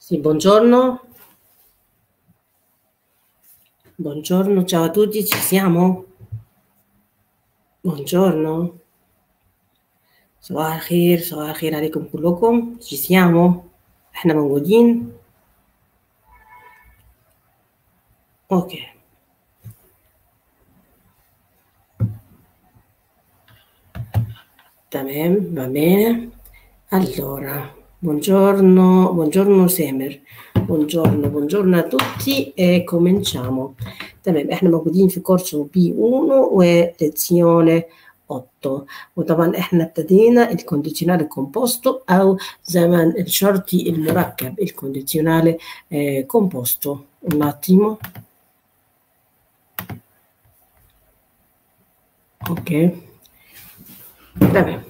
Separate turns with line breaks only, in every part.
Sì, buongiorno. Buongiorno, ciao a tutti, ci siamo? buongiorno. صباح الخير صباح الخير عليكم كلكم ci siamo احنا موجودين اوكي تمام va bene allora buongiorno buongiorno سامر buongiorno buongiorno a tutti e cominciamo تمام احنا موجودين في كورسو بي 1 وليزيone 8 وطبعا احنا ابتدينا الكونديشنال كومبوستو او زمن الشرطي المركب الكونديشنال كومبوستو un attimo ok تمام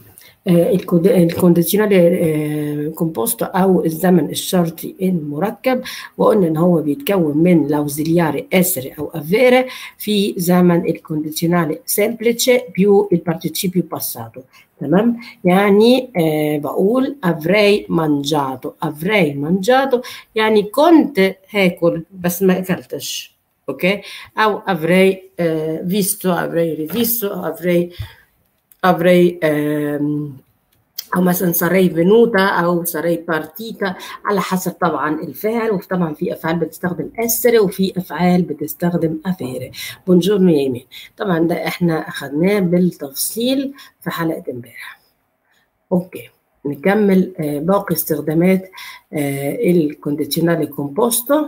الكونديشنال كومبوست او الزمن الشرطي المركب وقلنا ان هو بيتكون من لاوزيلياري اسر او افيره في زمن الكونديشنال سمبليتش بيو البارتيسيبيو باساتو تمام يعني آه بقول افري مانجاتو افري مانجاتو يعني كنت هاكل بس ما اكلتش اوكي او افري آه فيستو افري ريفيستو افري avrei ehm, او مثلا sarei venuta او sarei partita على حسب طبعا الفعل وطبعا في افعال بتستخدم essere وفي افعال بتستخدم avere بونجورنو يا ايمان طبعا ده احنا اخدناه بالتفصيل في حلقه امبارح اوكي نكمل آه باقي استخدامات آه الكونديشنالي كومبوستو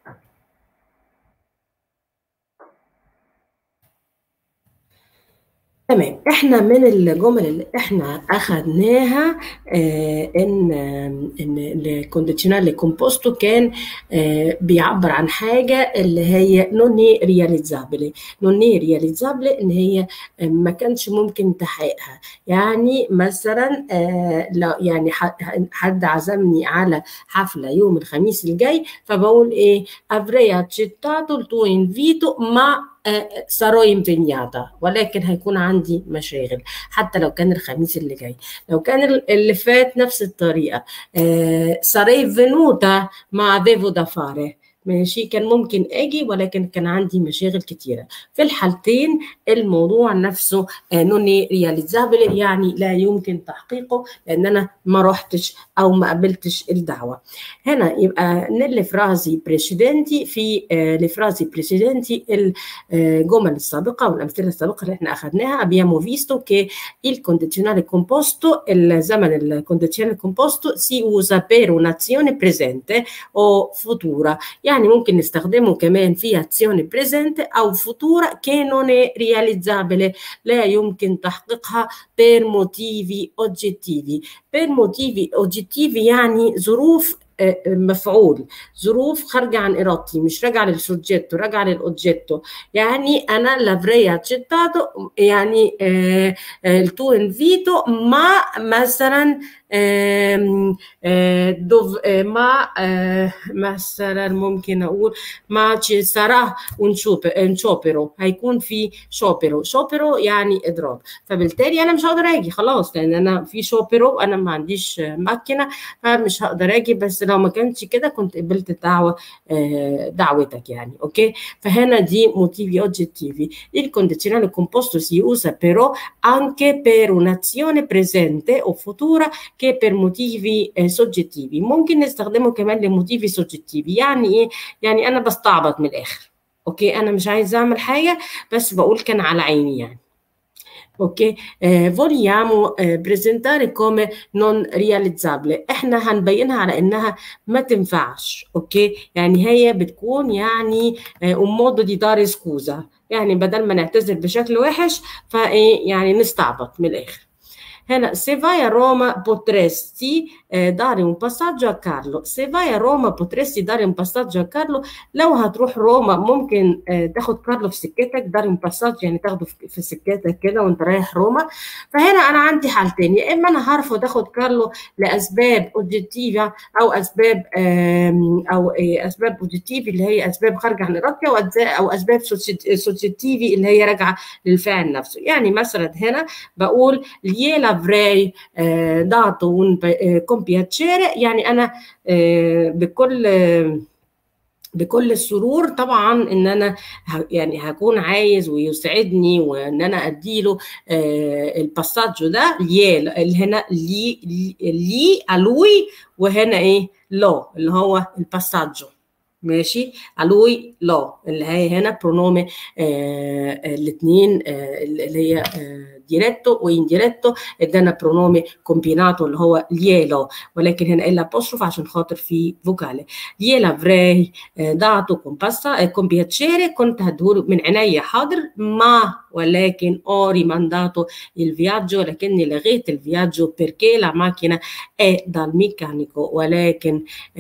تمام احنا من الجمل اللي احنا اخذناها آه ان ان الكونديشنال كومبوستو كان آه بيعبر عن حاجه اللي هي نوني رياليزابلي نوني رياليزابلي ان هي ما كانش ممكن تحقيقها يعني مثلا آه لا يعني حد عزمني على حفله يوم الخميس الجاي فبقول ايه افري accettato il tuo invito ma سارو امبينياتا ولكن هيكون عندي مشاغل حتى لو كان الخميس اللي جاي لو كان اللي فات نفس الطريقه ساري فينوتا ما افيفو دا فاري ماشي كان ممكن اجي ولكن كان عندي مشاغل كتيره في الحالتين الموضوع نفسه نوني رياليزابل يعني لا يمكن تحقيقه لان انا ما رحتش او ما قبلتش الدعوه هنا يبقى نل فرازي بريسيدنتي في الفرازي بريسيدنتي الجمل السابقه والامثله السابقه اللي احنا اخذناها abbiamo visto che il condizionale composto الزمن الكونديشنال كومبوستو si usa per un'azione presente o futura يعني يعني ممكن نستخدمه كمان في azione presente أو futura che non è realizzabile لا يمكن تحقيقها per motivi oggettivi per motivi oggettivi يعني ظروف مفعول ظروف خارجه عن ارادتي مش راجعه للسوجيتو راجعه للاوجيتو يعني انا لافري accettato يعني التو انفيتو ما مثلا دوف ما مثلا ممكن اقول ما ci sarà un شوبرو هيكون في شوبرو شوبرو يعني اضراب فبالتالي انا مش هقدر اجي خلاص لان انا في شوبرو انا ما عنديش ماكينه فمش هقدر اجي بس لو ما كانش كده كنت قبلت الدعوه دعوتك يعني اوكي فهنا دي motivi oggettivi il condizionale composto si usa però anche per un'azione presente o futura che per motivi soggettivi ممكن نستخدمه كمان لموتيفي سوجيتيفي يعني ايه يعني انا بستعبط من الاخر اوكي انا مش عايز اعمل حاجه بس بقول كان على عيني يعني ok eh, vogliamo eh, presentare come non realizzabile احنا هنبينها على انها ما تنفعش اوكي يعني هي بتكون يعني un modo di dare scusa يعني بدل ما نعتذر بشكل وحش فايه يعني نستعبط من الاخر هنا se vai a Roma potresti eh, dare un passaggio a Carlo se vai a Roma potresti dare un passaggio a Carlo لو هتروح روما ممكن eh, تاخد كارلو في سكتك dare un passaggio يعني تاخده في سكتك كده وانت رايح روما فهنا انا عندي حالتين يا اما انا هرفض اخد كارلو لاسباب اوبجيكتيفا او اسباب او اسباب اوبجيكتيفي اللي هي اسباب خارجه عن ارادتي او اسباب سوجيكتيفي اللي هي راجعه للفعل نفسه يعني مثلا هنا بقول ليه avrei eh, dato un eh, con piacere يعني انا eh, بكل بكل السرور طبعا ان انا يعني هكون عايز ويسعدني وان انا اديله آه الباساجو ده ليه اللي هنا لي لي الوي وهنا ايه لو اللي هو الباساجو ماشي الوي لو اللي هي هنا برونومي آه الاثنين آه اللي هي آه ديريتو وانديريتو ادانا برونومي كومبيناتو اللي هو ليلو ولكن هنا الا ابوستروف عشان خاطر في فوكالي gliela avrei dato con passa con piacere كنت هديهوله من عينيا حاضر ما ولكن ho rimandato il viaggio لكني لغيت الفياجو perché la macchina è dal meccanico ولكن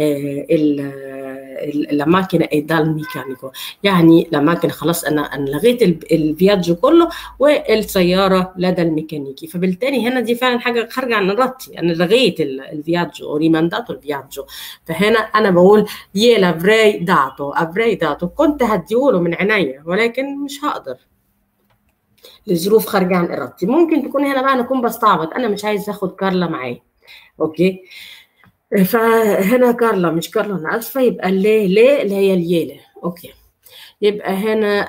la macchina è dal meccanico يعني la macchina خلاص انا انا لغيت الفياجو كله والسياره لدى الميكانيكي فبالتالي هنا دي فعلا حاجه خارجه عن ارادتي انا لغيت الفياجو ريمانداتو الفياجو فهنا انا بقول يلا افري داتو افري داتو كنت هديهوله من عينيا ولكن مش هقدر لظروف خارجه عن ارادتي ممكن تكون هنا بقى انا اكون بستعبط انا مش عايز اخد كارلا معايا اوكي فهنا كارلا مش كارلا انا اسفه يبقى ليه ليه اللي هي الياله اوكي يبقى هنا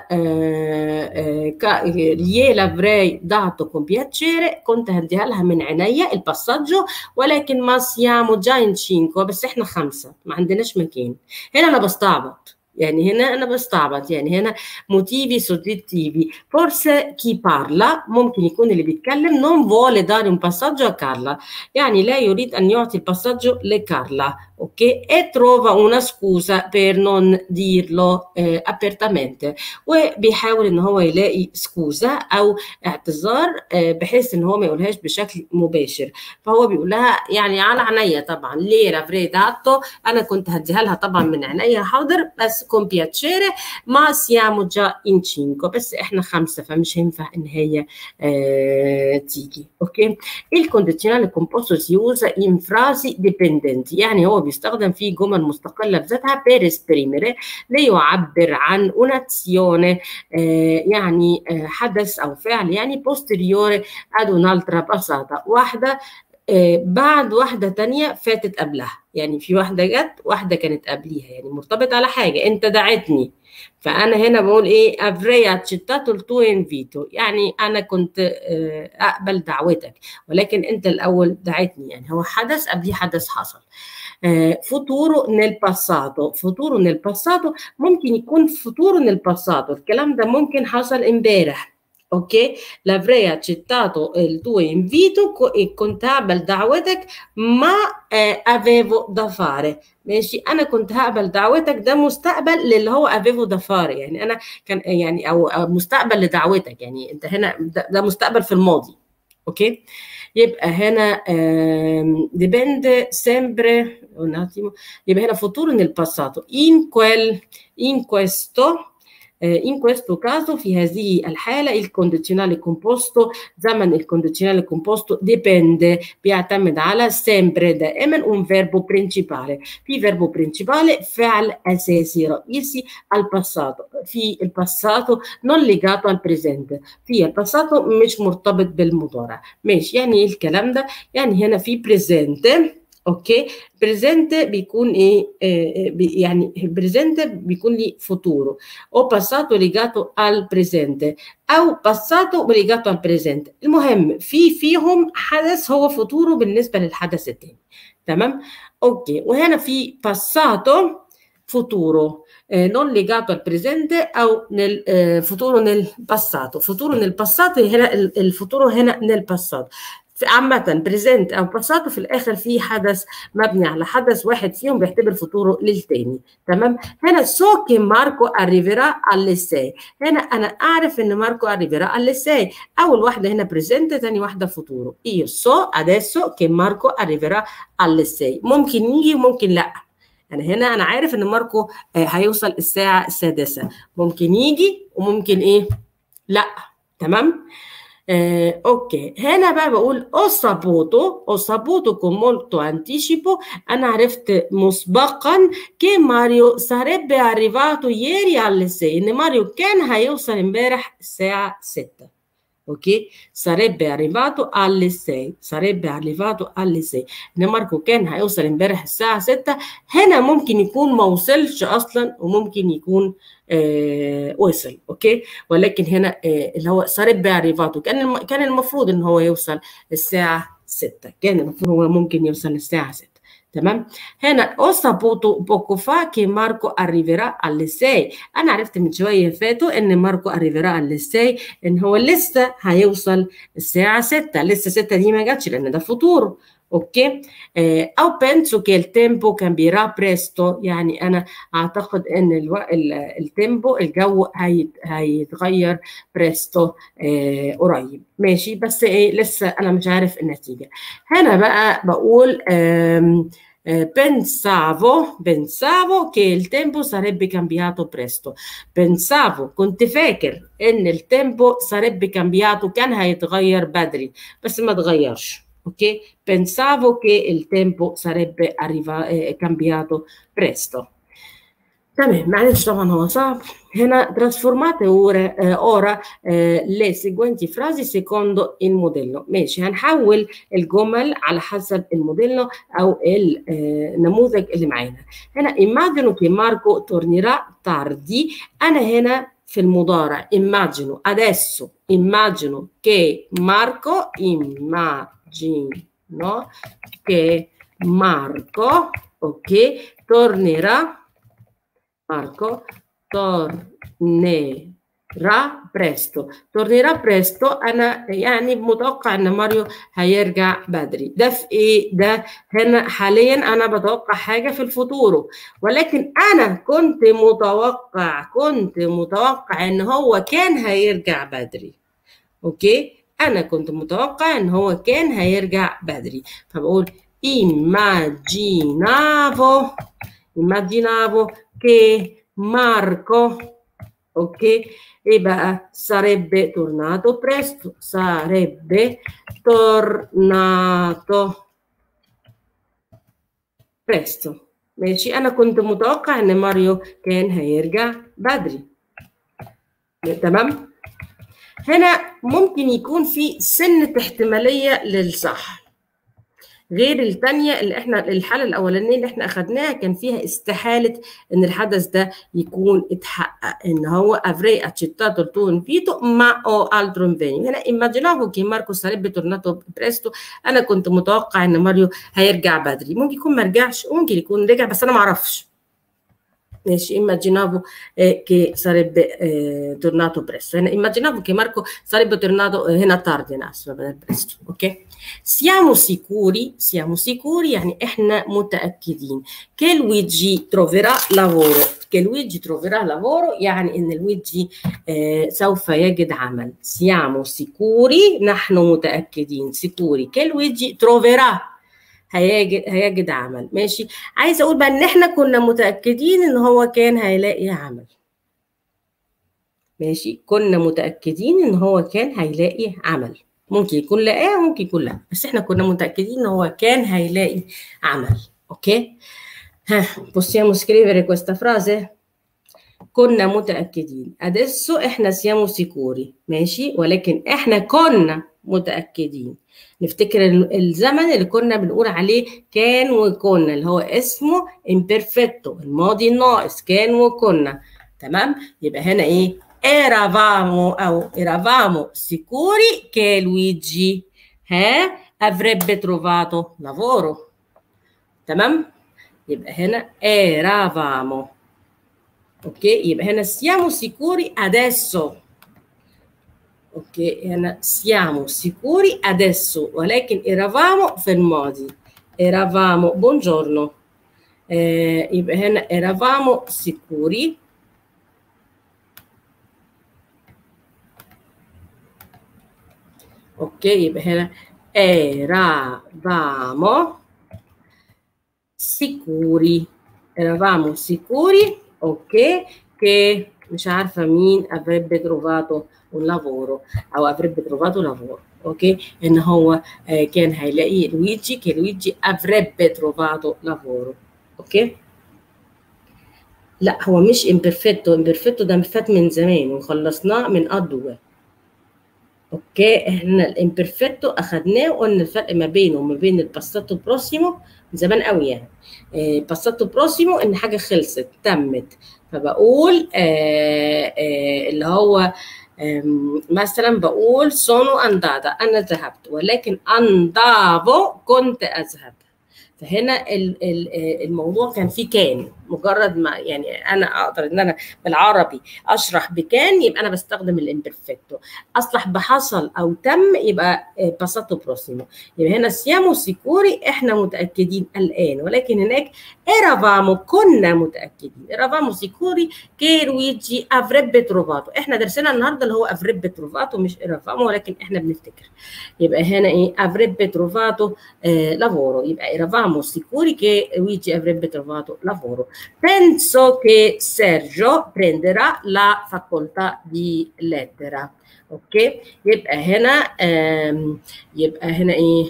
gliela avrei dato con piacere كنت هديها لها من عينيا الباساجو ولكن ما siamo già in cinque بس احنا خمسه ما عندناش مكان هنا انا بستعبط يعني هنا انا بستعبط يعني هنا موتيفي soggettivi forse chi parla ممكن يكون اللي بيتكلم non vuole dare un passaggio a Carla يعني لا يريد ان يعطي الباساجو لكارلا اوكي e trova una scusa per non dirlo eh, apertamente وبيحاول ان هو يلاقي سكوزا او اعتذار eh, بحيث ان هو ما يقولهاش بشكل مباشر فهو بيقول لها يعني على عينيا طبعا ليه لافري داتو انا كنت هديها لها طبعا من عينيا حاضر بس con piacere ma siamo già in cinque بس احنا خمسه فمش هينفع ان هي eh, تيجي اوكي il condizionale composto si usa in frasi dipendenti يعني هو بيستخدم في جمل مستقلة بذاتها per esprimere ليعبر عن un'azione يعني حدث أو فعل يعني posteriore ad un'altra passata واحدة بعد واحدة تانية فاتت قبلها يعني في واحدة جت واحدة كانت قبليها يعني مرتبط على حاجة أنت دعتني فأنا هنا بقول إيه avrei accettato il tuo invito يعني أنا كنت أقبل دعوتك ولكن أنت الأول دعتني يعني هو حدث قبليه حدث حصل futuro nel passato futuro nel passato ممكن يكون futuro nel passato الكلام ده ممكن حصل امبارح اوكي l'avrei accettato il tuo invito e كنت هقبل دعوتك ما avevo da fare ماشي انا كنت هقبل دعوتك ده مستقبل للي هو افيفو دا فار يعني انا كان يعني او مستقبل لدعوتك يعني انت هنا ده, ده مستقبل في الماضي اوكي يبقى هنا dipende sempre un attimo يبقى هنا futuro nel passato in quel in questo in questo caso في هذه الحالة الكونديشنال كومبوستو زمن الكونديشنال كومبوستو dipende بيعتمد على sempre دائما un verbo principale في verbo principale فعل أساسي رئيسي al passato في الباساتو non legato al presente في الباساتو مش مرتبط بالمضارع ماشي يعني ايه الكلام ده يعني هنا في presente اوكي بريزنت بيكون ايه آه يعني بريزنت بيكون لي فوتورو او باساتو ليجاتو al presente او باساتو ليجاتو al presente المهم في فيهم حدث هو فوتورو بالنسبه للحدث الثاني تمام اوكي وهنا في باساتو فوتورو eh, non legato al presente او nel eh, futuro nel passato futuro nel passato هنا الفوتورو هنا nel passato عامة بريزنت أو باساتو في الآخر في حدث مبني على حدث واحد فيهم بيعتبر فطوره للتاني تمام هنا سو كي ماركو أريفيرا الليساي هنا أنا أعرف إن ماركو أريفيرا الليساي أول واحدة هنا بريزنت تاني واحدة فطوره إيو سو أديسو كي ماركو أريفيرا الليساي ممكن يجي وممكن لأ يعني هنا أنا عارف إن ماركو هيوصل الساعة السادسة ممكن يجي وممكن إيه لأ تمام Eh, ok, هنا بقى بقول ho saputo, ho saputo con molto anticipo, أنا عرفت مسبقا che ماريو sarebbe arrivato ieri alle 6 إن ماريو كان هيوصل امبارح الساعة 6 ok sarebbe arrivato alle 6 sarebbe arrivato alle 6 ان ماركو كان هيوصل امبارح الساعه 6 هنا ممكن يكون ما وصلش اصلا وممكن يكون آه وصل اوكي ولكن هنا آه اللي هو sarebbe arrivato كان الم... كان المفروض ان هو يوصل الساعه 6 كان المفروض هو ممكن يوصل الساعه 6 تمام هنا ho saputo poco fa che Marco arriverà alle 6 انا عرفت من شويه فاتوا ان ماركو arriverà alle 6 ان هو لسه هيوصل الساعه 6 لسه 6 دي ما جاتش لان ده فطور اوكي آه او penso che il tempo cambierà presto يعني انا اعتقد ان الو... التيمبو الجو هيت... هيتغير بريستو آه قريب ماشي بس ايه لسه انا مش عارف النتيجه هنا بقى بقول آم pensavo, pensavo che il tempo sarebbe cambiato presto. Pensavo, كنت فاكر ان التيمبو sarebbe cambiato كان هيتغير بدري بس ما اتغيرش. اوكي pensavo che il tempo sarebbe arriva, eh, cambiato presto تمام معلش طبعا هو صعب هنا trasformate ora, eh, ora eh, le seguenti frasi secondo il modello ماشي هنحول الجمل على حسب الموديلو او النموذج اللي معانا هنا immagino che Marco tornerà tardi انا هنا في المضارع immagino adesso immagino che Marco immagino che Marco ok tornerà Marco tornerà presto tornerà presto انا يعني متوقع ان ماريو هيرجع بدري ده في ايه ده هنا حاليا انا بتوقع حاجه في الفطور ولكن انا كنت متوقع كنت متوقع ان هو كان هيرجع بدري اوكي انا كنت متوقع ان هو كان هيرجع بدري فبقول immaginavo immaginavo che Marco ok e beh sarebbe tornato presto sarebbe tornato presto ماشي انا كنت متوقع ان ماريو كان هيرجع بدري تمام هنا ممكن يكون في سنة احتمالية للصح غير الثانية اللي احنا الحالة الأولانية اللي احنا أخدناها كان فيها استحالة إن الحدث ده يكون اتحقق إن هو avrei accettato il tuo invito ma ho altro impegno هنا immaginavo che Marco sarebbe tornato presto أنا كنت متوقع إن ماريو هيرجع بدري ممكن يكون ما رجعش وممكن يكون رجع بس أنا ما أعرفش ماشي immaginavo eh, che sarebbe eh, tornato presto هنا immaginavo che Marco sarebbe tornato eh, هنا tardi أنا آسفة بدل presto أوكي siamo sicuri siamo sicuri يعني إحنا متأكدين che Luigi troverà lavoro che Luigi troverà lavoro يعني إن لويجي eh, سوف يجد عمل siamo sicuri نحن متأكدين sicuri che Luigi troverà هيجد هيجد عمل ماشي عايزه اقول بقى ان احنا كنا متاكدين ان هو كان هيلاقي عمل ماشي كنا متاكدين ان هو كان هيلاقي عمل ممكن يكون لقاه ممكن يكون لا بس احنا كنا متاكدين ان هو كان هيلاقي عمل اوكي ها possiamo scrivere questa frase كنا متاكدين adesso احنا siamo sicuri ماشي ولكن احنا كنا متاكدين نفتكر الزمن اللي كنا بنقول عليه كان وكنا اللي هو اسمه imperfetto الماضي الناقص كان وكنا تمام يبقى هنا ايه eravamo او eravamo sicuri che Luigi ها avrebbe trovato lavoro تمام يبقى هنا eravamo اوكي يبقى هنا siamo sicuri adesso اوكي هنا siamo sicuri adesso ولكن eravamo في الماضي eravamo buongiorno eh, يبقى هنا eravamo sicuri اوكي يبقى هنا eravamo sicuri eravamo sicuri اوكي che مش عارفه مين avrebbe trovato un lavoro او avrebbe trovato lavoro اوكي ان هو كان هيلاقي لويجي che Luigi avrebbe trovato lavoro اوكي لا هو مش imperfetto imperfetto ده فات من زمان وخلصناه من ادوه اوكي احنا الامبرفكتو اخدناه وقلنا الفرق ما بينه وما بين الباساتو بروسيمو من زمان قوي يعني آه باساتو بروسيمو ان حاجه خلصت تمت فبقول آه آه اللي هو مثلا بقول سونو اندادا انا ذهبت ولكن اندافو كنت اذهب فهنا الموضوع كان فيه كان مجرد ما يعني انا اقدر ان انا بالعربي اشرح بكان يبقى انا بستخدم الامبرفكتو اصلح بحصل او تم يبقى باساتو بروسيمو يبقى هنا سيامو سيكوري احنا متاكدين الان ولكن هناك ايرافامو كنا متاكدين ايرافامو سيكوري كي لويجي افريبي تروفاتو احنا درسنا النهارده اللي هو افريبي تروفاتو مش ايرافامو ولكن احنا بنفتكر يبقى هنا ايه افريبي تروفاتو آه لافورو يبقى ايرافامو سيكوري كي لويجي افريبي تروفاتو لافورو penso che Sergio prenderà la facoltà di lettera اوكي يبقى هنا يبقى هنا ايه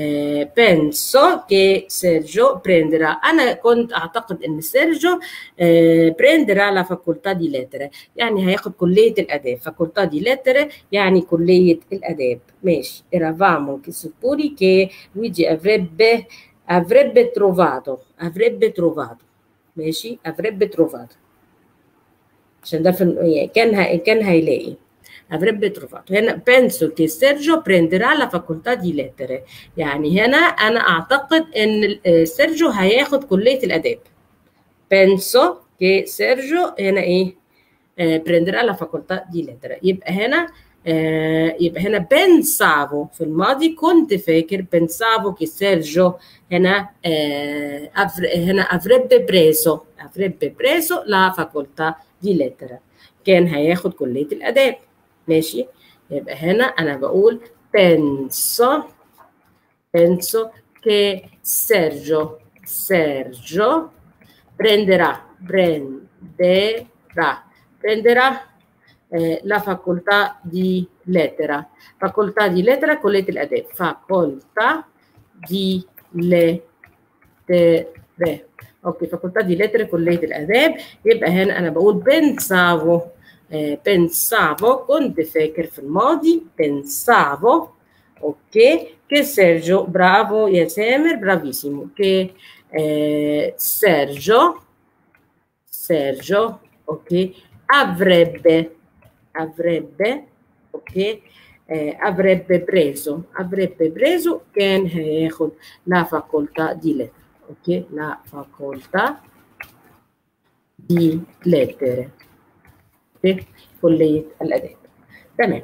بنسو كي سيرجيو بريندرا انا كنت اعتقد ان سيرجيو بريندرا لا فاكولتà دي ليترا يعني هياخد كليه الاداب فاكولتà دي ليترا يعني كليه الاداب ماشي eravamo che sicuri che Luigi avrebbe avrebbe trovato avrebbe trovato ماشي avrebbe trovato عشان ده في كان ه... كان هيلاقي avrebbe trovato هنا penso che Sergio prenderà la facoltà di lettere يعني هنا انا اعتقد ان سيرجيو هياخد كليه الاداب penso che Sergio هنا ايه آه prenderà la facoltà di lettere يبقى هنا آه يبقى هنا pensavo في الماضي كنت فاكر pensavo che Sergio هنا آه هنا avrebbe preso avrebbe preso la facoltà di lettere كان هياخد كلية الآداب ماشي يبقى هنا أنا بقول penso penso che Sergio Sergio prenderà prenderà prenderà eh, la facoltà di lettera facoltà di lettera كلية الآداب facoltà di lettere اوكي فاكولتà دي لتر كليه الاداب يبقى هنا انا بقول بنسافو آه بنسافو كنت فاكر في الماضي بنسافو اوكي che Sergio bravo يا سامر برافيسيمو che eh, Sergio Sergio ok avrebbe avrebbe ok eh, avrebbe preso avrebbe preso كان هياخد la facoltà di lettere ok la facoltà di lettere في كلية الآداب تمام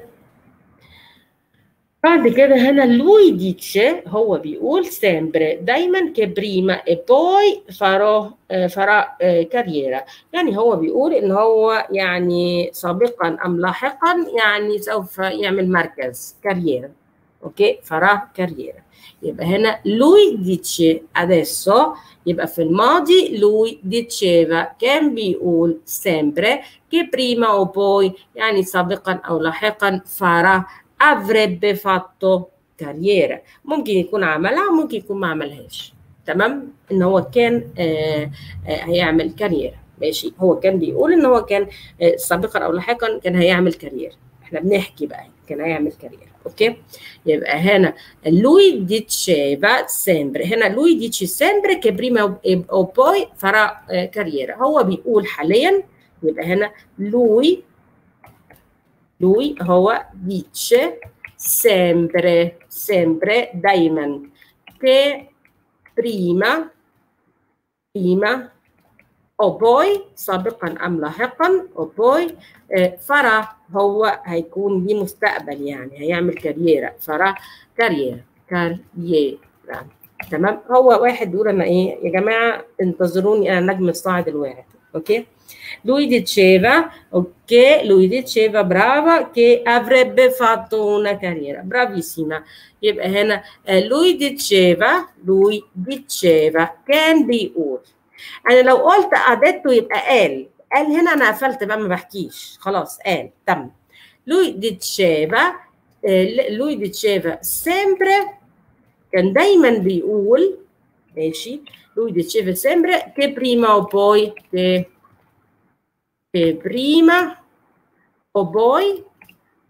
بعد كده هنا لوي ديتشه هو بيقول sempre دايما che prima e poi farò farà كاريرا يعني هو بيقول ان هو يعني سابقا ام لاحقا يعني سوف يعمل مركز كاريرا اوكي farà كاريرا يبقى هنا lui dice adesso يبقى في الماضي lui diceva كان بيقول sempre che prima o poi يعني سابقا او لاحقا farà avrebbe fatto كاريرا ممكن يكون عملها ممكن يكون ما عملهاش تمام ان هو كان آه آه هيعمل كاريرا ماشي هو كان بيقول ان هو كان آه سابقا او لاحقا كان هيعمل كاريرا احنا بنحكي بقى كان هيعمل كاريرا اوكي يبقى هنا lui diceva sempre هنا lui dice sempre che prima o poi farà carriera هو بيقول حاليا يبقى هنا lui lui هو dice sempre sempre دايما che prima prima o poi سابقا ام لاحقا o poi فرا هو هيكون دي مستقبل يعني هيعمل كاريرا فرا كاريرا كاريرا تمام هو واحد بيقول انا ايه يا جماعه انتظروني انا نجم الصاعد الواحد اوكي lui diceva ok lui diceva brava che avrebbe fatto una carriera bravissima يبقى هنا lui diceva lui diceva كان بيقول انا لو قلت اديته يبقى قال قال هنا انا قفلت بقى ما بحكيش خلاص قال تم lui diceva lui diceva sempre كان دايما بيقول ماشي lui diceva sempre che prima o poi che, che prima o poi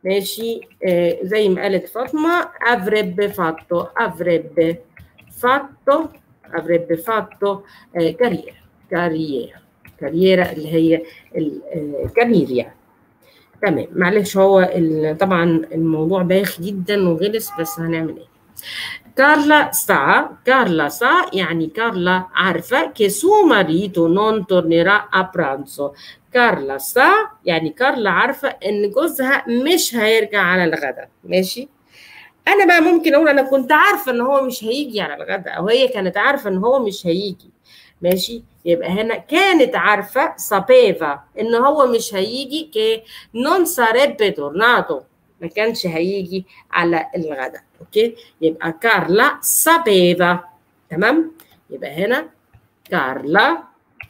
ماشي آه زي ما قالت فاطمه avrebbe fatto avrebbe fatto avrebbe fatto آه كارير كارير كاريرا اللي هي الكارير يعني تمام معلش هو طبعا الموضوع باخ جدا وغلس بس هنعمل ايه Carla sa, Carla sa يعني كارلا عارفة che suo marito non tornerà a pranzo. كارلا sa يعني كارلا عارفة إن جوزها مش هيرجع على الغداء، ماشي؟ أنا بقى ممكن أقول أنا كنت عارفة إن هو مش هيجي على الغداء أو هي كانت عارفة إن هو مش هيجي، ماشي؟ يبقى هنا كانت عارفة sapeva إن هو مش هيجي che non sarebbe tornato ما كانش هيجي على الغداء اوكي يبقى كارلا sapeva تمام يبقى هنا كارلا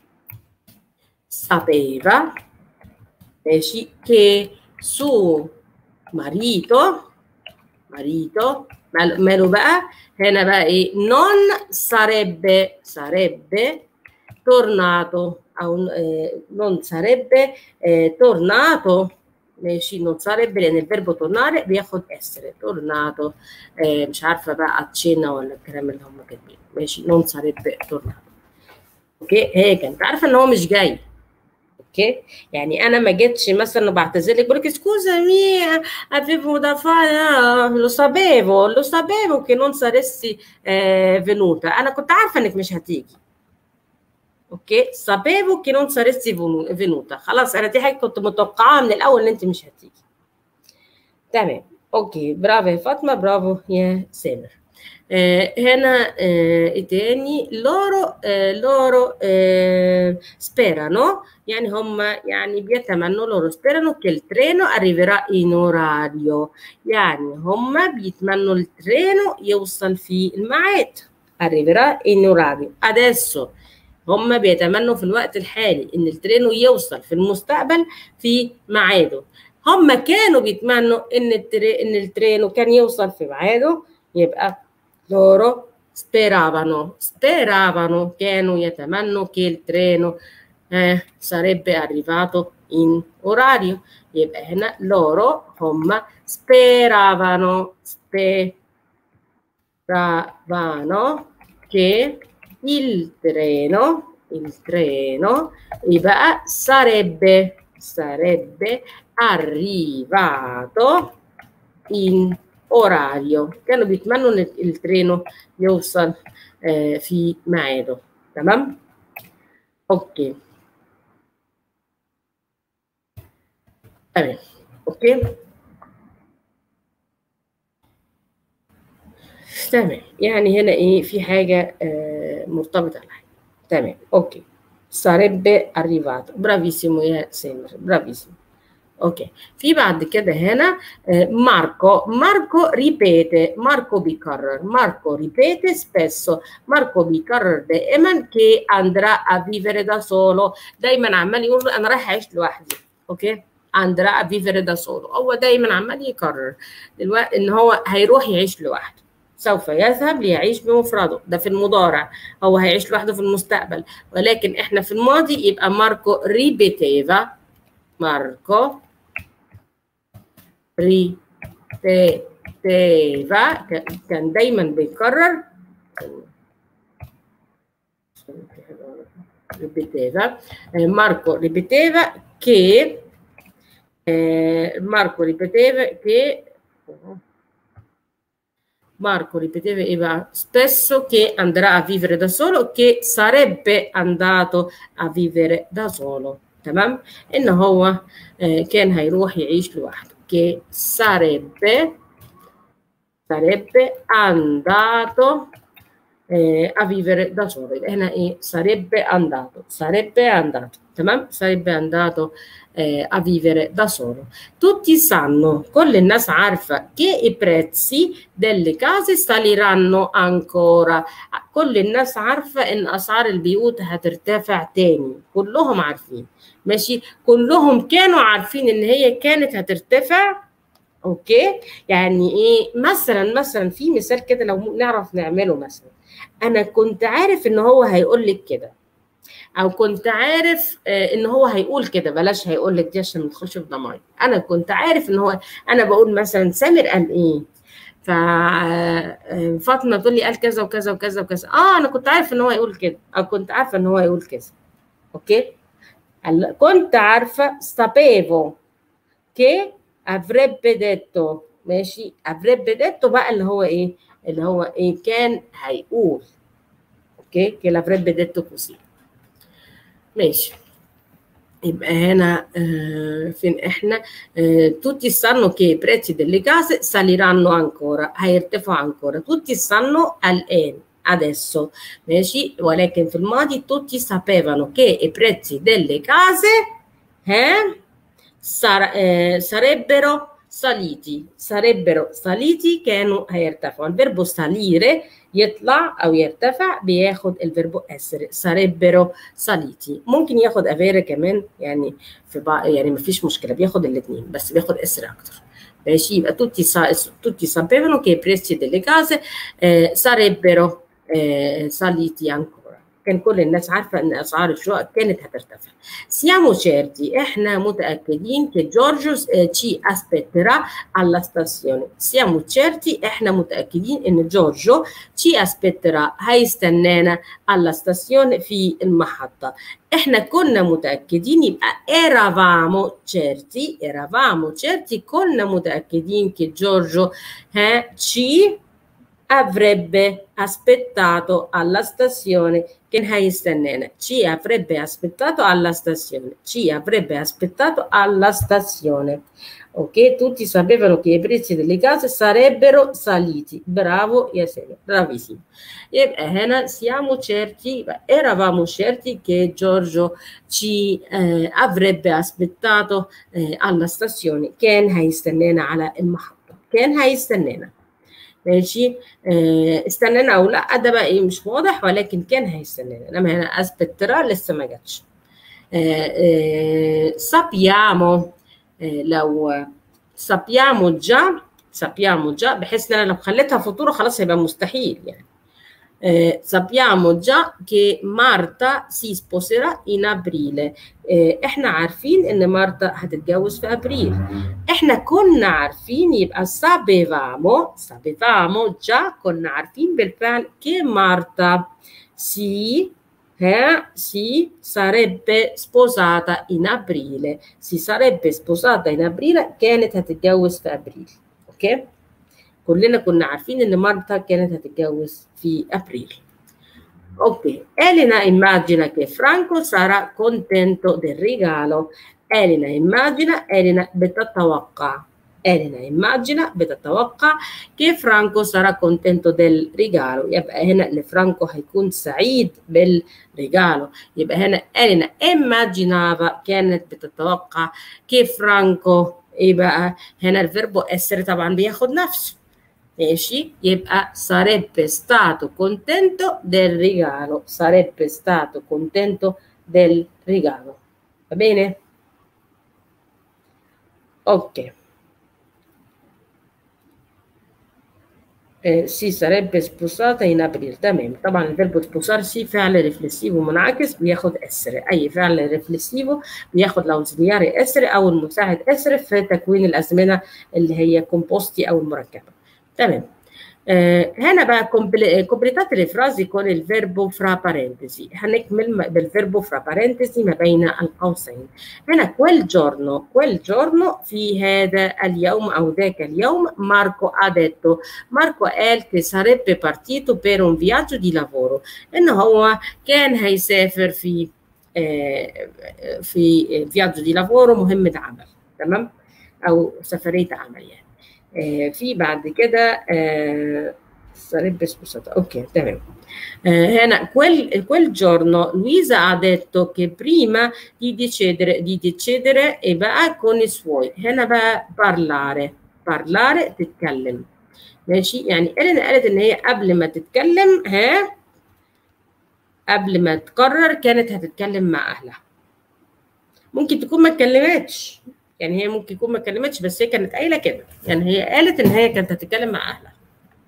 sapeva ماشي che suo marito marito ماله بقى هنا بقى ايه non sarebbe sarebbe tornato او eh, non sarebbe eh, tornato ماشي non sarebbe لان الفيرب tornare بياخد essere tornato آه مش عارفه بقى اتشينا ولا الكلام اللي هم كاتبينه ماشي non sarebbe tornato اوكي هي كانت عارفه ان هو مش جاي اوكي يعني انا ما جيتش مثلا بعتذر لك بقول لك سكوزا مي avevo da fare lo sapevo lo sapevo che non saresti eh, venuta انا كنت عارفه انك مش هتيجي اوكي sapevo che non saresti venuta خلاص انا دي حاجه كنت متوقعاها من الاول ان انت مش هتيجي تمام اوكي برافو يا فاطمه برافو يا سامر آه هنا آه ايه تاني لورو آه لورو آه sperano يعني هم يعني بيتمنوا لورو sperano che il treno arriverà in orario يعني هم بيتمنوا الترينو يوصل في الميعاد arriverà in orario adesso هم بيتمنوا في الوقت الحالي ان الترينو يوصل في المستقبل في ميعاده هم كانوا بيتمنوا ان التري... ان الترينو كان يوصل في ميعاده يبقى loro speravano speravano كانوا يتمنوا che il treno eh, sarebbe arrivato in orario يبقى هنا loro هم speravano speravano che il treno, il treno يبقى sarebbe, sarebbe arrivato in orario كانوا بيتمنوا ان الترينو يوصل آه في ميعاده تمام اوكي تمام اوكي تمام يعني هنا ايه في حاجه آه مرتبطه على تمام اوكي sarebbe arrivato bravissimo يا سامر bravissimo اوكي في بعد كده هنا آه ماركو ماركو ريبيته ماركو بيكرر ماركو ريبيته spesso ماركو بيكرر دائما che andrà a vivere da solo دايما عمال يقول انا رايح اعيش لوحدي اوكي andrà a vivere da solo هو دايما عمال يكرر دلوقتي ان هو هيروح يعيش لوحده سوف يذهب ليعيش بمفرده ده في المضارع هو هيعيش لوحده في المستقبل ولكن احنا في الماضي يبقى ماركو ريبيتيفا ماركو ريبيتيفا كان دايما بيكرر ripeteva eh, Marco ripeteva che eh, Marco ripeteva che Marco ripeteva Eva spesso che andrà a vivere da solo che sarebbe andato a vivere da solo تمام ان هو كان هيروح يعيش لوحده che sarebbe sarebbe andato eh, a vivere da solo هنا ايه sarebbe andato sarebbe andato تمام sarebbe andato eh, a vivere da solo tutti sanno كل الناس عارفة che i prezzi delle case saliranno ancora كل الناس عارفة ان اسعار البيوت هترتفع تاني كلهم عارفين ماشي كلهم كانوا عارفين ان هي كانت هترتفع اوكي يعني ايه مثلا مثلا في مثال كده لو نعرف نعمله مثلا انا كنت عارف ان هو هيقول لك كده او كنت عارف آه، ان هو هيقول كده بلاش هيقول لك دي عشان ما تدخلش في ضمائر انا كنت عارف ان هو انا بقول مثلا سامر قال ايه ففاطمه تقول لي قال كذا وكذا وكذا وكذا اه انا كنت عارف ان هو يقول كده او كنت عارفه ان هو يقول كذا اوكي هلا كنت عارفه sapevo che avrebbe detto ماشي avrebbe detto بقى اللي هو ايه اللي هو ايه كان هيقول اوكي che l'avrebbe detto così ماشي يبقى هنا آه فين احنا آه tutti sanno che i prezzi delle case saliranno ancora هيرتفعوا ancora tutti sanno الآن adesso ماشي ولكن في الماضي tutti sapevano che i prezzi delle case eh, sar- eh, sarebbero saliti sarebbero saliti كانوا هيرتفعوا الفيربو salire يطلع او يرتفع بياخد الفيربو essere sarebbero saliti ممكن ياخد avere كمان يعني في بعض يعني مفيش مشكله بياخد الاثنين بس بياخد essere اكتر ماشي يبقى tutti, sa- tutti sapevano che i prezzi delle case eh, sarebbero eh, saliti ancora كان كل الناس عارفة إن أسعار الشقق كانت هترتفع. Siamo certi, إحنا متأكدين che Giorgio eh, ci aspetterà alla stazione. Siamo certi, إحنا متأكدين إن جورجو ci aspetterà هيستنانا alla stazione في المحطة. إحنا كنا متأكدين يبقى eravamo certi, eravamo certi كنا متأكدين che Giorgio eh, ci avrebbe aspettato alla stazione che هيستنانا ci avrebbe aspettato alla stazione ci avrebbe aspettato alla stazione ok tutti sapevano che i prezzi delle case sarebbero saliti bravo Yasene bravissimo يبقى هنا siamo certi eravamo certi che Giorgio ci eh, avrebbe aspettato eh, alla stazione كان هيستنانا على المحطة كان هيستنانا ماشي آه، استنانا او لا ده بقى ايه مش واضح ولكن كان هيستنانا انما هنا اسبترا لسه ما جاتش سابيامو لو سابيامو جا سابيامو جا بحيث ان انا لو خليتها فطوره خلاص هيبقى مستحيل يعني Eh, sappiamo già che Marta si sposerà in aprile eh, احنا عارفين ان مارتا هتتجوز في ابريل احنا كنا عارفين يبقى sapevamo sapevamo già كنا عارفين بالفعل che Marta si eh, si sarebbe sposata in aprile si sarebbe sposata in aprile كانت هتتجوز في ابريل اوكي okay? كلنا كنا عارفين ان مارتا كانت هتتجوز في ابريل اوكي Elena immagina che Franco sarà contento del regalo Elena immagina Elena بتتوقع Elena immagina بتتوقع che Franco sarà contento del regalo يبقى هنا ان فرانكو هيكون سعيد بالريجالو يبقى هنا Elena immaginava كانت بتتوقع che Franco ايه بقى هنا الفيربو اسر طبعا بياخد نفسه ماشي يبقى sarebbe stato contento del regalo sarebbe stato contento del regalo va bene ok eh, si sarebbe sposata in aprile تمام طبعا الفيربو sposarsi فعل ريفلسيفو منعكس بياخد اسر اي فعل ريفلسيفو بياخد الاوزيلياري اسر او المساعد اسر في تكوين الازمنه اللي هي كومبوستي او المركبه تمام آه هنا بقى كومبليتات الفرازي con il verbo fra parentesi هنكمل بالفيربو fra parentesi ما بين القوسين هنا quel giorno quel giorno في هذا اليوم أو ذاك اليوم ماركو ha detto ماركو قال che sarebbe partito per un viaggio di lavoro إن هو كان هيسافر في آه في فياجو دي لافورو مهمة عمل تمام أو سفرية عمل يعني آه في بعد كده آه sarebbe sposata ok تمام eh, هنا quel, quel giorno Luisa ha detto che prima di decidere di decidere e بقى con i suoi هنا بقى parlare parlare تتكلم ماشي يعني إلينا قالت ان هي قبل ما تتكلم ها قبل ما تقرر كانت هتتكلم مع اهلها ممكن تكون ما اتكلمتش يعني هي ممكن يكون ما اتكلمتش بس هي كانت قايله كده يعني هي قالت ان هي كانت هتتكلم مع اهلها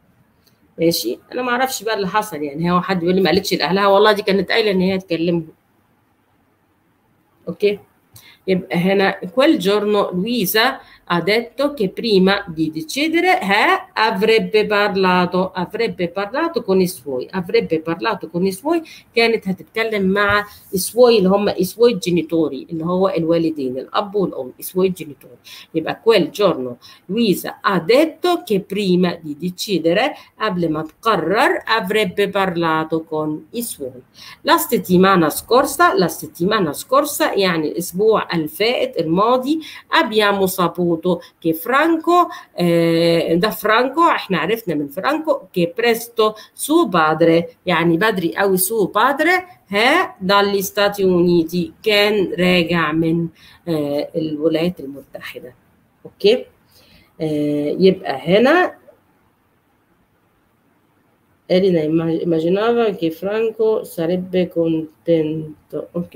ماشي انا ما اعرفش بقى اللي حصل يعني هو حد بيقول لي ما قالتش لاهلها والله دي كانت قايله ان هي هتكلمهم ok يبقى هنا quel giorno Luisa ha detto che prima di decidere eh, avrebbe parlato avrebbe parlato con i suoi avrebbe parlato con i suoi كانت هتتكلم مع السوي اللي هم السوي جينيتوري اللي هو الوالدين الاب والام السوي جينيتوري يبقى quel giorno Luisa ha detto che prima di decidere قبل ما تقرر avrebbe parlato con i suoi la settimana scorsa la settimana scorsa يعني الاسبوع الفائت الماضي abbiamo saputo che Franco eh, da Franco احنا عرفنا من فرانكو che presto suo padre يعني بدري قوي suo padre ها dagli Stati Uniti كان راجع من آه الولايات المتحدة اوكي آه يبقى هنا Elena immaginava che Franco sarebbe contento ok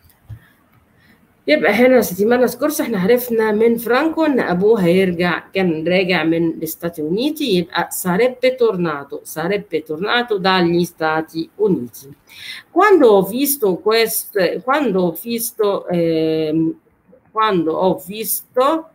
يبقى هنا ستيمانا سكورس احنا عرفنا من فرانكو ان ابوه هيرجع كان راجع من الاستاتي اونيتي يبقى sarebbe tornato sarebbe tornato dagli Stati Uniti quando ho visto questo quando ho visto eh, quando ho visto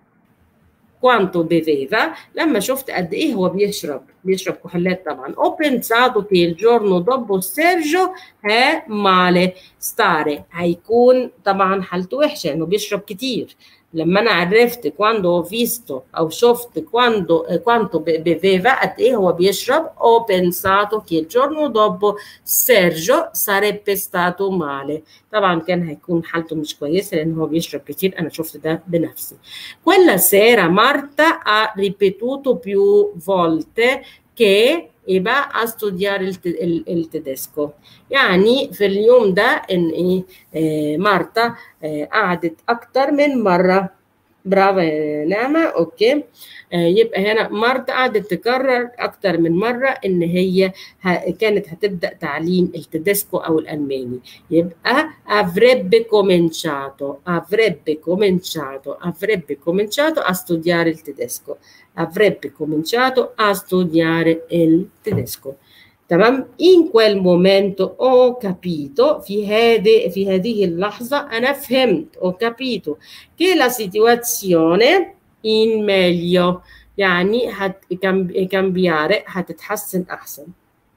quanto beveva لما شفت قد ايه هو بيشرب بيشرب كحولات طبعا ho pensato che il giorno dopo Sergio è male stare هيكون طبعا حالته وحشه انه بيشرب كتير لما انا عرفت quando ho visto او شفت quando quanto beveva قد ايه هو بيشرب ho pensato che il giorno dopo Sergio sarebbe stato male طبعا كان هيكون حالته مش كويسه لان هو بيشرب كتير انا شفت ده بنفسي quella sera Marta ha ripetuto più volte che يبقى a studiare il, il, il tedesco يعني في اليوم ده ان ايه آه مارتا آه قعدت اكتر من مره برافو يا نعمه اوكي آه يبقى هنا مارتا قعدت تكرر اكتر من مره ان هي ه... كانت هتبدا تعليم التدسكو او الالماني يبقى avrebbe cominciato avrebbe cominciato avrebbe cominciato a studiare il tedesco avrebbe cominciato a studiare il tedesco تمام in quel momento ho capito في هذه في هذه اللحظة أنا فهمت ho capito che la situazione in meglio يعني هتكمبيare هتتحسن أحسن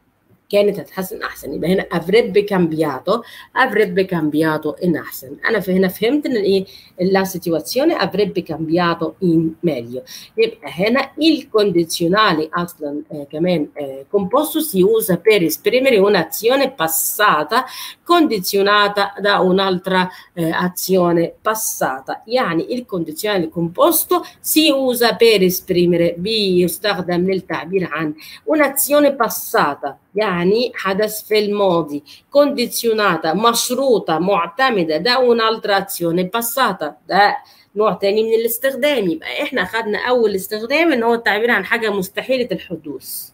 كانت هتحسن احسن يبقى هنا افريب كامبياتو افريب كامبياتو ان احسن انا في هنا فهمت ان ايه لا سيتواسيوني افريب كامبياتو ان meglio يبقى هنا الكونديزيونالي اصلا آه كمان آه composto si usa per esprimere un'azione passata condizionata da un'altra eh, azione passata يعني الكونديزيونالي composto si usa per esprimere بيستخدم للتعبير عن un'azione passata يعني حدث في الماضي كونديزيوناتا مشروطة معتمدة ده un'altra azione passata ده نوع تاني من الاستخدام يبقى احنا خدنا اول استخدام ان هو التعبير عن حاجة مستحيلة الحدوث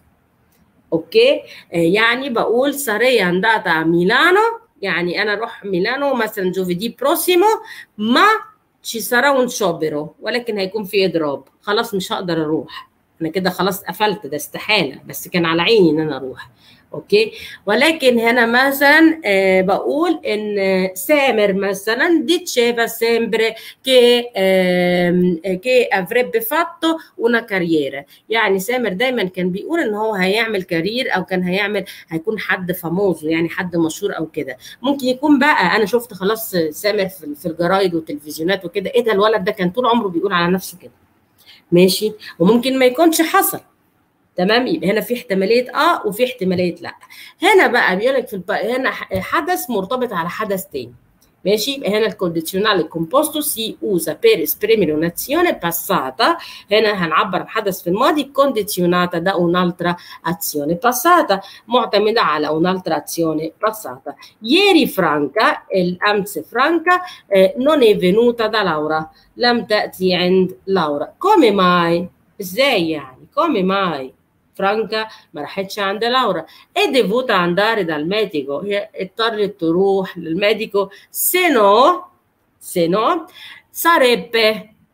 اوكي آه يعني بقول sarei andata a Milano يعني انا اروح ميلانو مثلا جوفيدي بروسيمو ما ci sarà un sciopero ولكن هيكون في اضراب خلاص مش هقدر اروح انا كده خلاص قفلت ده استحاله بس كان على عيني ان انا اروح اوكي ولكن هنا مثلا آه بقول ان سامر مثلا diceva sempre che ehm, che avrebbe fatto una carriera يعني سامر دايما كان بيقول ان هو هيعمل كارير او كان هيعمل هيكون حد فاموزو يعني حد مشهور او كده ممكن يكون بقى انا شفت خلاص سامر في, في الجرايد والتلفزيونات وكده ايه ده الولد ده كان طول عمره بيقول على نفسه كده ماشي وممكن ما يكونش حصل تمام يبقى هنا في احتماليه اه وفي احتماليه لا هنا بقى بيقول لك في الب... هنا حدث مرتبط على حدث تاني ماشي يبقى هنا الكونديزيونال كومبوستو سي اوزا بير اسبريمere un'azione passata هنا هنعبر عن حدث في الماضي condizionata da un'altra azione passata معتمدة على un'altra azione passata ieri Franca الأمس فرانكا non è venuta da Laura لم تأتي عند لورا come mai ازاي يعني come mai فرانكا ما راحتش عند لورا è dovuta andare dal medico هي اضطرت تروح للميديكو se no se no sarebbe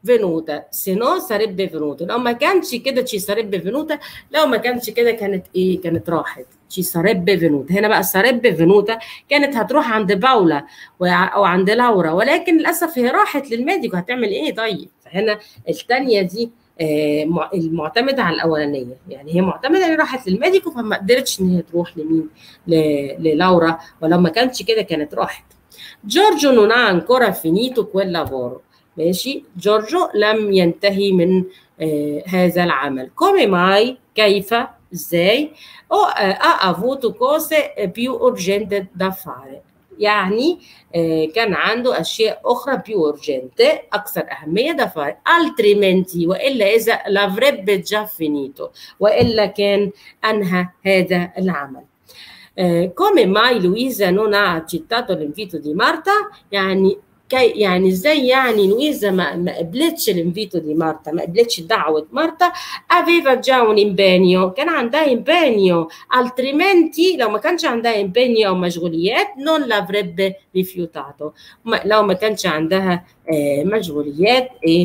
venuta se no sarebbe venuto لو ما كانش كده ci sarebbe venuta لو ما كانش كده كانت ايه كانت راحت ci sarebbe venuta هنا بقى sarebbe venuta كانت هتروح عند باولا او عند لورا ولكن للاسف هي راحت للميديكو هتعمل ايه طيب فهنا الثانيه دي آه المعتمده على الاولانيه يعني هي معتمده ان راحت للميديكو فما قدرتش ان هي تروح لمين للورا ولو ما كانش كده كانت راحت جورجو non ha ancora finito quel lavoro ماشي جورجو لم ينتهي من آه هذا العمل come mai كيف ازاي o eh, ha avuto cose più urgenti da fare يعني آه كان عنده اشياء اخرى più urgente اكثر اهميه da fare altrimenti والا اذا l'avrebbe già finito والا كان انهى هذا العمل آه come mai Luisa non ha accettato l'invito di Marta يعني كي يعني ازاي يعني لويزا ما, ما قبلتش الانفيتو دي مارتا ما قبلتش دعوه مارتا افيفا جا un impegno كان عندها امبانيو altrimenti لو ما كانش عندها امبانيو او مشغوليات non l'avrebbe rifiutato لو ما كانش عندها آه مشغوليات ايه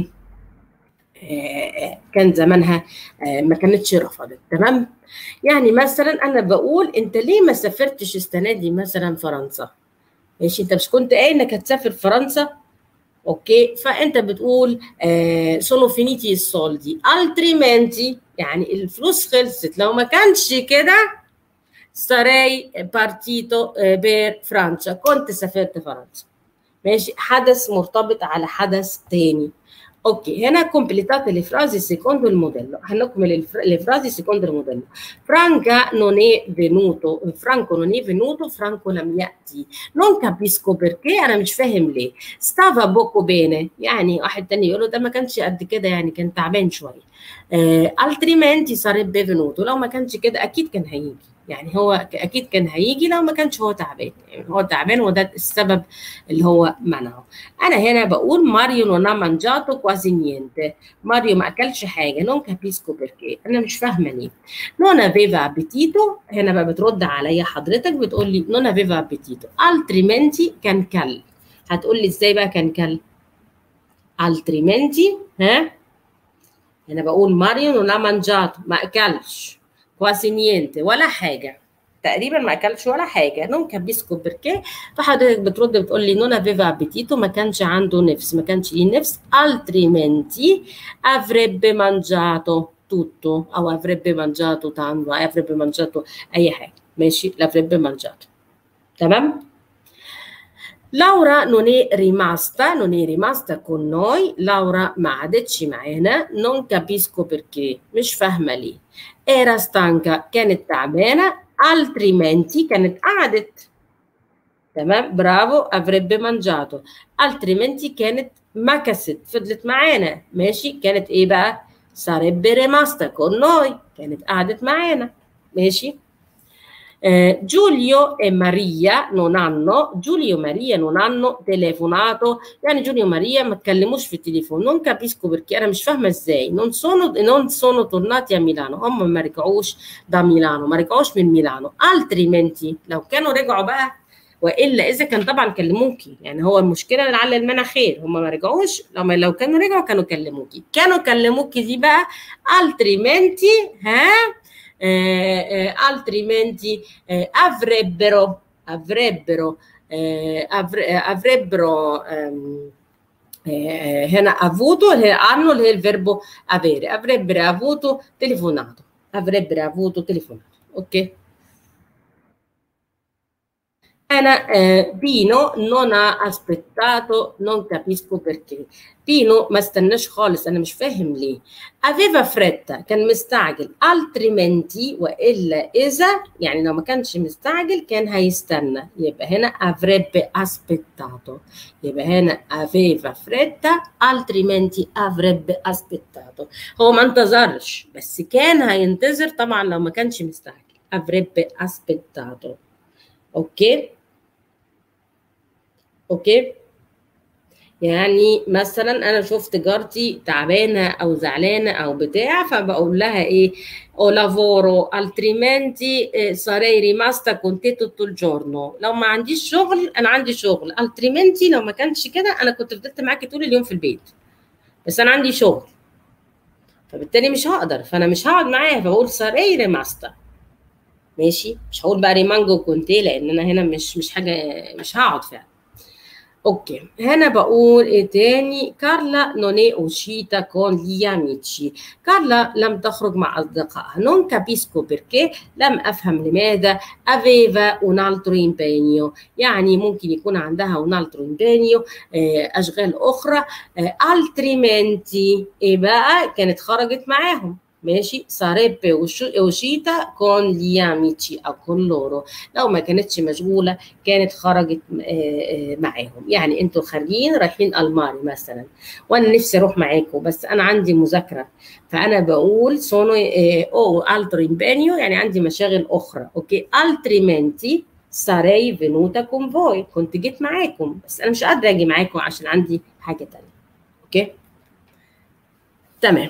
آه كان زمانها آه ما كانتش رفضت تمام يعني مثلا انا بقول انت ليه ما سافرتش السنه دي مثلا فرنسا ماشي انت مش كنت قايل انك هتسافر فرنسا اوكي فانت بتقول آه سونو فينيتي السولدي altrimenti يعني الفلوس خلصت لو ما كانش كده سراي بارتيتو بير فرنسا كنت سافرت فرنسا ماشي حدث مرتبط على حدث تاني اوكي هنا completate le frasi secondo il modello هنكمل le frasi secondo il modello Franca non è venuto Franco non è venuto Franco لم يأتي non capisco perché انا مش فاهم ليه stava poco bene يعني واحد تاني يقول له ده ما كانش قد كده يعني كان تعبان شويه آه altrimenti sarebbe venuto لو ما كانش كده اكيد كان هيجي يعني هو اكيد كان هيجي لو ما كانش هو تعبان يعني هو تعبان وده السبب اللي هو منعه انا هنا بقول ماريو non ha mangiato quasi niente ماريو ما اكلش حاجه non capisco perché انا مش فاهمه ليه non aveva appetito هنا بقى بترد عليا حضرتك بتقول لي non aveva appetito altrimenti كان كل هتقول لي ازاي بقى كان كل altrimenti ها هنا بقول ماريو non ha mangiato ما اكلش quasi niente ولا حاجه تقريبا ما اكلش ولا حاجه نون كابيسكو بركي فحضرتك بترد بتقول لي نون افيفا ابيتيتو ما كانش عنده نفس ما كانش ليه نفس altrimenti avrebbe mangiato tutto او avrebbe mangiato tanto avrebbe mangiato اي حاجه ماشي l'avrebbe mangiato تمام Laura non è rimasta, non è rimasta con noi, Laura ما عادتش معانا, non capisco perché, مش فاهمة ليه. Era stanca, كانت تعبانة, altrimenti كانت قعدت. تمام برافو avrebbe mangiato altrimenti كانت مكست فضلت معانا ماشي كانت ايه بقى sarebbe rimasta con noi كانت قعدت معانا ماشي Eh, Giulio e Maria non hanno Giulio e Maria non hanno telefonato يعني Giulio e Maria ما اتكلموش في التليفون non capisco perché انا مش فاهمه ازاي non sono non sono tornati a Milano هم ما رجعوش da Milano ما رجعوش من ميلانو altrimenti لو كانوا رجعوا بقى والا اذا كان طبعا كلموكي يعني هو المشكله لعل المنع خير هم ما رجعوش لما لو كانوا رجعوا كانوا كلموكي كانوا كلموكي دي بقى altrimenti ها eh, eh, altrimenti eh, avrebbero, avrebbero, avre, avrebbero ehm, هنا avuto hanno il verbo avere avrebbero avuto telefonato avrebbero avuto telefonato ok Ana, eh, Pino non ha aspettato, non capisco perché. Pino ما استناش خالص انا مش فاهم ليه. Aveva fretta كان مستعجل altrimenti والا اذا يعني لو ما كانش مستعجل كان هيستنى يبقى هنا avrebbe aspettato. يبقى هنا aveva fretta altrimenti avrebbe aspettato. هو ما انتظرش بس كان هينتظر طبعا لو ما كانش مستعجل. avrebbe aspettato. اوكي اوكي يعني مثلا انا شفت جارتي تعبانه او زعلانه او بتاع فبقول لها ايه او لافورو altrimenti sarei rimasta con te tutto il giorno لو ما عنديش شغل انا عندي شغل altrimenti لو ما كانش كده انا كنت فضلت معاكي طول اليوم في البيت بس انا عندي شغل فبالتالي مش هقدر فانا مش هقعد معاها فبقول ساري ريماستا ماشي مش هقول بقى ريمانجو كونتي لان انا هنا مش مش حاجه مش هقعد فعلا اوكي هنا بقول ايه تاني كارلا non è uscita con gli amici كارلا لم تخرج مع اصدقائها non capisco perché لم افهم لماذا aveva un altro impegno يعني ممكن يكون عندها un altro impegno اشغال اخرى altrimenti ايه بقى كانت خرجت معاهم ماشي sarebbe uscita con gli amici او con loro لو ما كانتش مشغوله كانت خرجت معاهم يعني انتوا خارجين رايحين الماري مثلا وانا نفسي اروح معاكم بس انا عندي مذاكره فانا بقول sono او altro impegno يعني عندي مشاغل اخرى اوكي altrimenti sarei venuta con voi كنت جيت معاكم بس انا مش قادره اجي معاكم عشان عندي حاجه تانية اوكي تمام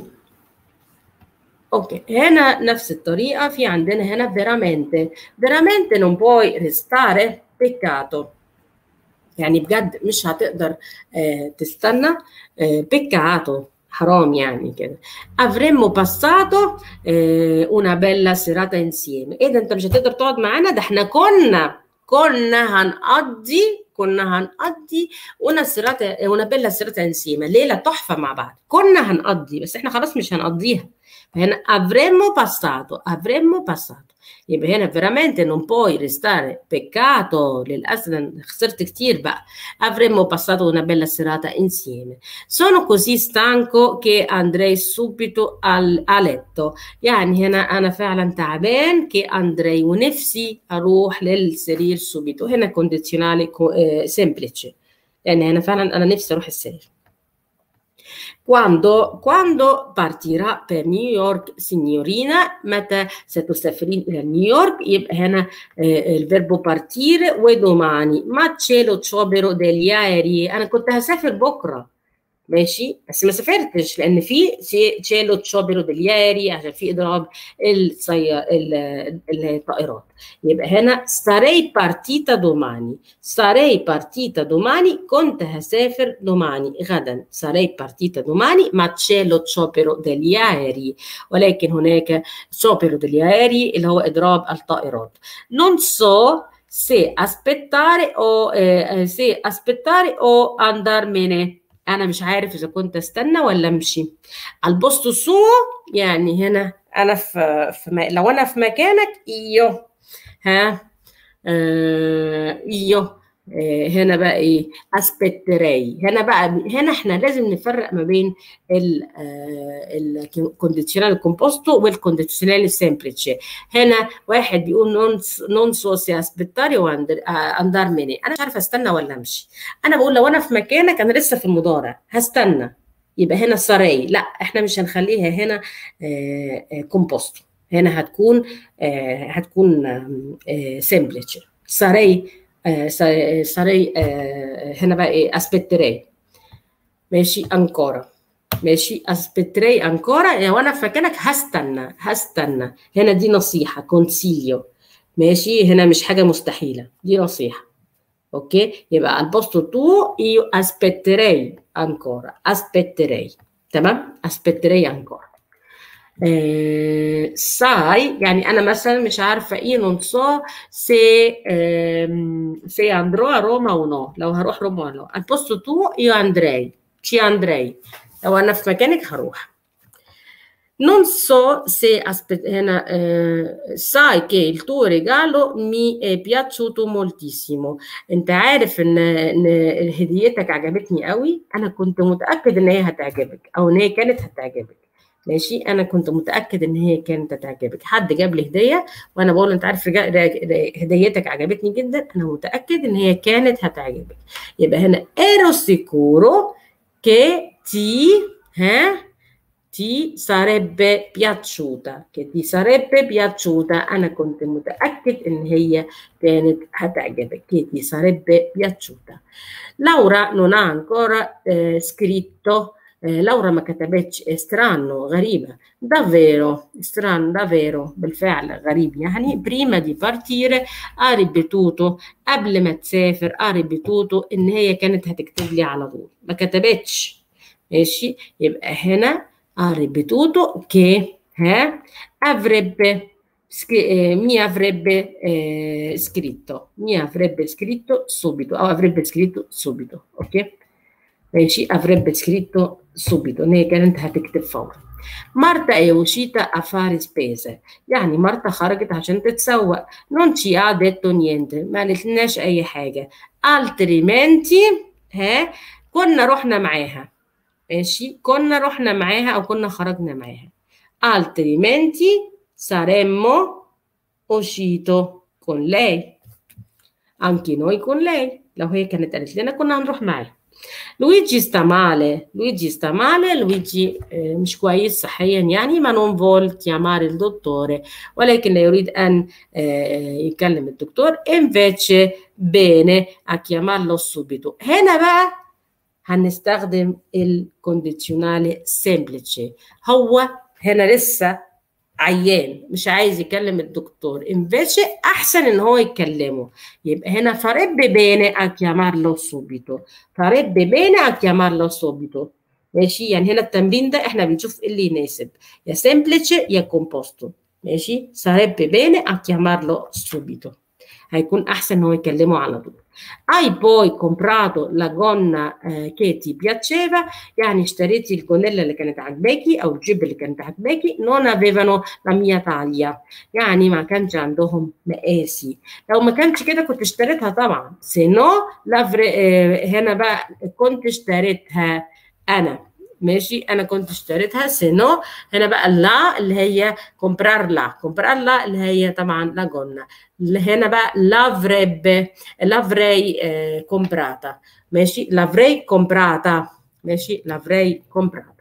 اوكي هنا نفس الطريقه في عندنا هنا veramente veramente non puoi restare peccato يعني بجد مش هتقدر آه تستنى آه peccato حرام يعني كده avremmo passato eh, una bella serata insieme ايه ده انت مش هتقدر تقعد معانا ده احنا كنا كنا هنقضي كنا هنقضي una serata una bella serata insieme ليله تحفه مع بعض كنا هنقضي بس احنا خلاص مش هنقضيها هنا avremmo passato avremmo passato يبقى هنا veramente non puoi restare peccato للأسف خسرت كتير بقى avremmo passato una bella serata insieme sono così stanco che andrei subito al, a letto يعني هنا أنا فعلا تعبان che andrei ونفسي أروح للسرير subito هنا condizionale semplice يعني هنا فعلا أنا نفسي أروح السرير quando, quando partirà per New York signorina متى ستسافرين إلى نيويورك يبقى هنا الفيربو partire وdomani ما c'è lo sciopero degli aerei أنا كنت هسافر بكرة ماشي بس ما سافرتش لان في شالوا تشوبرو دلياري عشان في اضراب السي... الطائرات يبقى هنا ساري بارتيتا دوماني ساري بارتيتا دوماني كنت هسافر دوماني غدا ساري بارتيتا دوماني ما تشيلو تشوبرو دلياري ولكن هناك شوبرو دلياري اللي هو اضراب الطائرات non so se aspettare o eh, se aspettare o andarmene انا مش عارف اذا كنت استنى ولا امشي البوستو سو يعني هنا انا في, في م... لو انا في مكانك ايوه ها آه ايوه آه هنا بقى ايه اسبتري هنا بقى هنا احنا لازم نفرق ما بين الكونديشنال كومبوستو والكونديشنال سيمبليتشي هنا واحد بيقول نون نون سو سي اسبتاري واندار مني انا مش عارفه استنى ولا امشي انا بقول لو انا في مكانك انا لسه في المضارع هستنى يبقى هنا سراي لا احنا مش هنخليها هنا كومبوستو هنا هتكون هتكون سيمبليتشي سراي sarei هنا بقى ايه اسبتري ماشي انكورا ماشي اسبتري انكورا يعني وانا في مكانك هستنى هستنى هنا دي نصيحه كونسيليو ماشي هنا مش حاجه مستحيله دي نصيحه اوكي يبقى البوستو تو io aspetterei ancora aspetterei تمام aspetterei ancora Eh, sai يعني انا مثلا مش عارفه ايه non so se ehm, se andrò a Roma o no لو هروح روما ولا لا al posto tuo io andrei ci andrei لو انا في مكانك هروح non so se aspetta هنا eh, sai che il tuo regalo mi è piaciuto moltissimo انت عارف ان ان هديتك عجبتني قوي انا كنت متاكد ان هي هتعجبك او ان هي كانت هتعجبك ماشي انا كنت متاكد ان هي كانت هتعجبك حد جاب لي هديه وانا بقول انت عارف هديتك عجبتني جدا انا متاكد ان هي كانت هتعجبك يبقى هنا ero sicuro che ti ها ti sarebbe piaciuta che ti sarebbe piaciuta انا كنت متاكد ان هي كانت هتعجبك che ti sarebbe piaciuta Laura non ha ancora eh, scritto لورا ما كتبتش استرانو غريبة davvero strano davvero بالفعل غريب يعني prima di partire ha ripetuto قبل ما تسافر ha ripetuto ان هي كانت هتكتب لي على طول ما كتبتش ماشي يبقى هنا ha ripetuto che eh, avrebbe eh, mi avrebbe eh, scritto mi avrebbe scritto subito o avrebbe scritto subito ok ماشي avrebbe scritto subito ان هي كانت هتكتب فورا مارتا è uscita a fare spese يعني مارتا خرجت عشان تتسوق non ci ha detto niente ما قالتلناش اي حاجه altrimenti ها كنا رحنا معاها ماشي كنا رحنا معاها او كنا خرجنا معاها altrimenti saremmo uscito con lei anche noi con lei لو هي كانت قالت لنا كنا هنروح معاها لويجي sta male لويجي sta male لويجي مش كويس صحيا يعني ما non vuol chiamare il dottore ولكن لا يريد أن يكلم الدكتور invece bene a chiamarlo subito هنا بقى هنستخدم الكونديشنالي سيمبليتشي هو هنا لسه عيان مش عايز يكلم الدكتور انفيتش احسن ان هو يكلمه يبقى هنا farebbe bene a chiamarlo subito farebbe bene a chiamarlo subito ماشي يعني هنا التمرين ده احنا بنشوف ايه اللي يناسب يا semplice يا composto ماشي sarebbe bene a chiamarlo subito هيكون احسن ان هو يكلمه على طول hai poi comprato la gonna eh, che ti piaceva يعني اشتريتي الجونيلا اللي كانت عجباكي او الجيب اللي كانت عجباكي non avevano la mia taglia يعني ما كانش عندهم مقاسي لو ما كانش كده كنت اشتريتها طبعا سينو لافري eh, هنا بقى كنت اشتريتها انا ماشي انا كنت اشتريتها سينو هنا بقى لا اللي هي كومبرار لا كومبرار لا اللي هي طبعا لاجونا هنا بقى لافريب لافري آه كومبراتا ماشي لافري كومبراتا ماشي لافري كومبراتا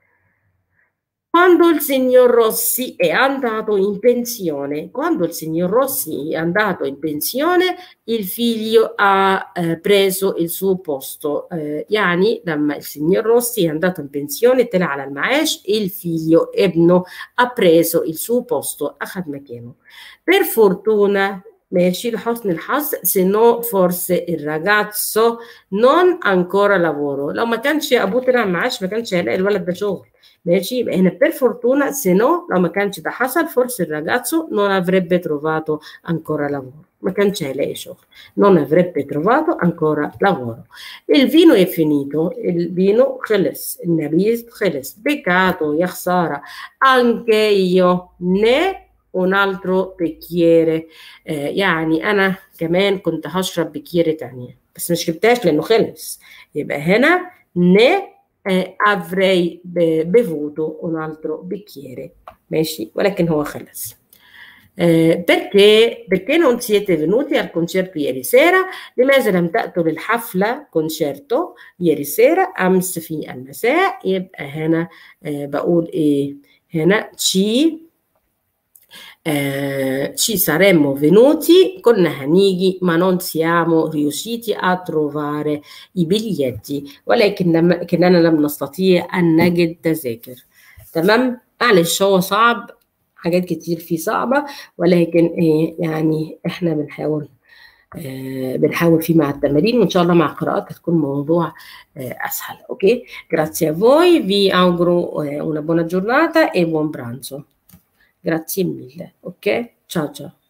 Quando il signor Rossi è andato in pensione, quando il signor Rossi è andato in pensione, il figlio ha eh, preso il suo posto. Eh, يعني لما السينيور روسي è andato in pensione طلع على المعاش il figlio ابنه ha preso il suo posto أخذ مكانه. Per fortuna ماشي لحسن الحظ se no forse il ragazzo non ancora lavoro لو ما كانش ابوه طلع معاش ما كانش هيلاقي الولد ده شغل ماشي يبقى هنا per fortuna se no لو ما كانش ده حصل forse il ragazzo non avrebbe trovato ancora lavoro ما كانش هيلاقي شغل non avrebbe trovato ancora lavoro il vino è finito il vino خلص النبيذ خلص peccato يا خسارة anche io ne un altro bicchiere آه يعني أنا كمان كنت هشرب بكيرة تانية بس مش جبتهاش لأنه خلص يبقى هنا ne eh, avrei bevuto un altro bicchiere ماشي ولكن هو خلص eh, perché perché non siete venuti al concerto ieri sera لماذا لم تأتوا للحفلة concerto ieri sera أمس في المساء يبقى هنا eh, بقول إيه هنا ci eh, ci saremmo venuti كنا هنيجي ما non siamo riusciti a trovare i biglietti ولكن لكننا لم نستطيع أن نجد تذاكر تمام معلش هو صعب حاجات كتير فيه صعبة ولكن إيه يعني إحنا بنحاول eh, بنحاول فيه مع التمارين وإن شاء الله مع القراءات هتكون موضوع eh, أسهل أوكي grazie a voi vi auguro eh, una buona giornata e buon pranzo Grazie mille, ok? Ciao ciao.